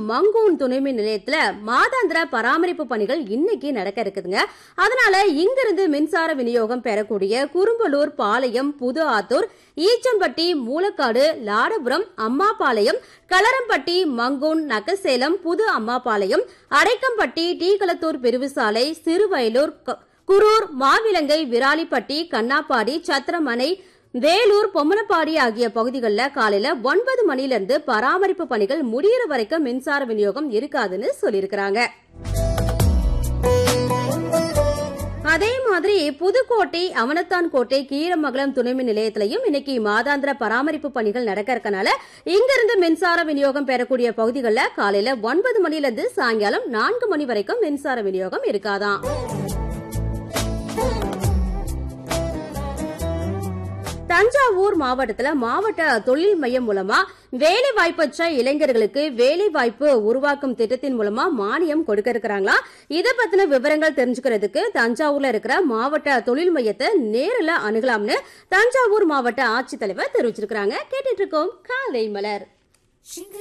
மங்கூன் துணைமின் நிலையத்துல மாதாந்திர பராமரிப்பு பணிகள் இன்னைக்கு நடக்க இருக்குதுங்க அதனால இங்கிருந்து மின்சார விநியோகம் பெறக்கூடிய குறும்பலூர் பாளையம் புது ஆத்தூர் ஈச்சம்பட்டி மூலக்காடு லாடபுரம் அம்மாபாளையம் களரம்பட்டி மங்கூன் நக்கசேலம் புது அம்மாபாளையம் அரைக்கம்பட்டி டீகளத்தூர் பிரிவு சாலை சிறுவயலூர் க- குரூர் மாவிலங்கை விராலிப்பட்டி கண்ணாப்பாடி சத்திரமனை வேலூர் பொம்மனப்பாடி ஆகிய பகுதிகளில் காலையில ஒன்பது மணிலிருந்து பராமரிப்பு பணிகள் முடியிற வரைக்கும் மின்சார விநியோகம் இருக்காதுன்னு சொல்லியிருக்கிறாங்க அதே மாதிரி புதுக்கோட்டை அவனத்தான் கோட்டை கீரமங்கலம் துணைமின் நிலையத்திலையும் இன்னைக்கு மாதாந்திர பராமரிப்பு பணிகள் நடக்க இருக்கனால இங்கிருந்து மின்சார விநியோகம் பெறக்கூடிய பகுதிகளில் காலையில ஒன்பது மணில இருந்து சாயங்காலம் நான்கு மணி வரைக்கும் மின்சார விநியோகம் இருக்காதாம் தஞ்சாவூர் மாவட்டத்துல மாவட்ட தொழில் மையம் மூலமா வேலை வாய்ப்பற்ற இளைஞர்களுக்கு வேலை வாய்ப்பு உருவாக்கும் திட்டத்தின் மூலமா மானியம் கொடுக்க இருக்கிறாங்களா இத பத்தின விவரங்கள் தெரிஞ்சுக்கிறதுக்கு தஞ்சாவூர்ல இருக்கிற மாவட்ட தொழில் மையத்தை நேரில் அணுகலாம்னு தஞ்சாவூர் மாவட்ட ஆட்சித்தலைவர் தெரிவிச்சிருக்காங்க கேட்டுட்டு இருக்கோம் காலை மலர்